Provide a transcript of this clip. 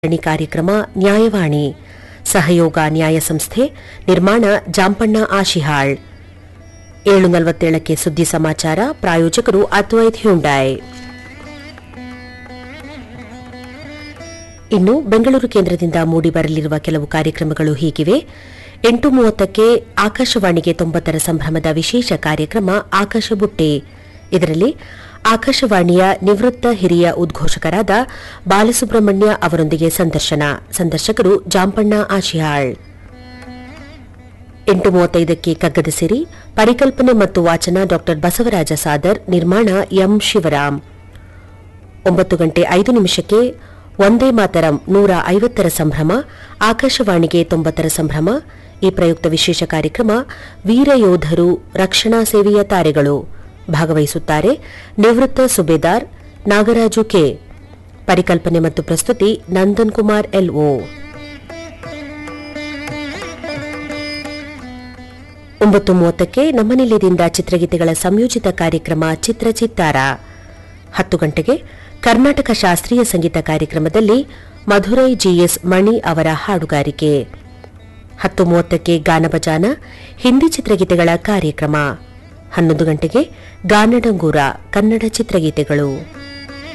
ಸರಣಿ ಕಾರ್ಯಕ್ರಮ ನ್ಯಾಯವಾಣಿ ಸಹಯೋಗ ನ್ಯಾಯ ಸಂಸ್ಥೆ ನಿರ್ಮಾಣ ಜಾಂಪಣ್ಣ ಆಶಿಹಾಳ್ ಏಳು ನಲವತ್ತೇಳಕ್ಕೆ ಸುದ್ದಿ ಸಮಾಚಾರ ಪ್ರಾಯೋಜಕರು ಅದ್ವೈತ್ ಹ್ಯುಂಡಾಯ್ ಇನ್ನು ಬೆಂಗಳೂರು ಕೇಂದ್ರದಿಂದ ಮೂಡಿಬರಲಿರುವ ಕೆಲವು ಕಾರ್ಯಕ್ರಮಗಳು ಹೀಗಿವೆ ಎಂಟು ಮೂವತ್ತಕ್ಕೆ ಆಕಾಶವಾಣಿಗೆ ತೊಂಬತ್ತರ ಸಂಭ್ರಮದ ವಿಶೇಷ ಕಾರ್ಯಕ್ರಮ ಆಕಾಶಬುಟ್ಟೆ ಇದರಲ್ಲಿ ಆಕಾಶವಾಣಿಯ ನಿವೃತ್ತ ಹಿರಿಯ ಉದ್ಘೋಷಕರಾದ ಬಾಲಸುಬ್ರಹ್ಮಣ್ಯ ಅವರೊಂದಿಗೆ ಸಂದರ್ಶನ ಸಂದರ್ಶಕರು ಜಾಂಪಣ್ಣ ಆಶಿಹಾಳ್ ಎಂಟು ಮೂವತ್ತೈದಕ್ಕೆ ಕಗ್ಗದ ಸಿರಿ ಪರಿಕಲ್ಪನೆ ಮತ್ತು ವಾಚನ ಡಾ ಬಸವರಾಜ ಸಾದರ್ ನಿರ್ಮಾಣ ಎಂ ಶಿವರಾಮ್ ಒಂಬತ್ತು ಗಂಟೆ ಐದು ನಿಮಿಷಕ್ಕೆ ಒಂದೇ ಮಾತರಂ ನೂರ ಐವತ್ತರ ಸಂಭ್ರಮ ಆಕಾಶವಾಣಿಗೆ ತೊಂಬತ್ತರ ಸಂಭ್ರಮ ಈ ಪ್ರಯುಕ್ತ ವಿಶೇಷ ಕಾರ್ಯಕ್ರಮ ವೀರಯೋಧರು ರಕ್ಷಣಾ ಸೇವೆಯ ತಾರೆಗಳು ಭಾಗವಹಿಸುತ್ತಾರೆ ನಿವೃತ್ತ ಸುಬೇದಾರ್ ನಾಗರಾಜು ಕೆ ಪರಿಕಲ್ಪನೆ ಮತ್ತು ಪ್ರಸ್ತುತಿ ನಂದನ್ ಕುಮಾರ್ ಎಲ್ಒ ಒಂಬತ್ತು ಮೂವತ್ತಕ್ಕೆ ನಮ್ಮ ನಿಲಯದಿಂದ ಚಿತ್ರಗೀತೆಗಳ ಸಂಯೋಜಿತ ಕಾರ್ಯಕ್ರಮ ಚಿತ್ರಚಿತ್ತಾರ ಹತ್ತು ಗಂಟೆಗೆ ಕರ್ನಾಟಕ ಶಾಸ್ತ್ರೀಯ ಸಂಗೀತ ಕಾರ್ಯಕ್ರಮದಲ್ಲಿ ಮಧುರೈ ಜಿಎಸ್ ಮಣಿ ಅವರ ಹಾಡುಗಾರಿಕೆ ಹತ್ತು ಮೂವತ್ತಕ್ಕೆ ಗಾನಬಜಾನ ಹಿಂದಿ ಚಿತ್ರಗೀತೆಗಳ ಕಾರ್ಯಕ್ರಮ ಹನ್ನೊಂದು ಗಂಟೆಗೆ ಗಾನಡಂಗೂರ ಕನ್ನಡ ಚಿತ್ರಗೀತೆಗಳು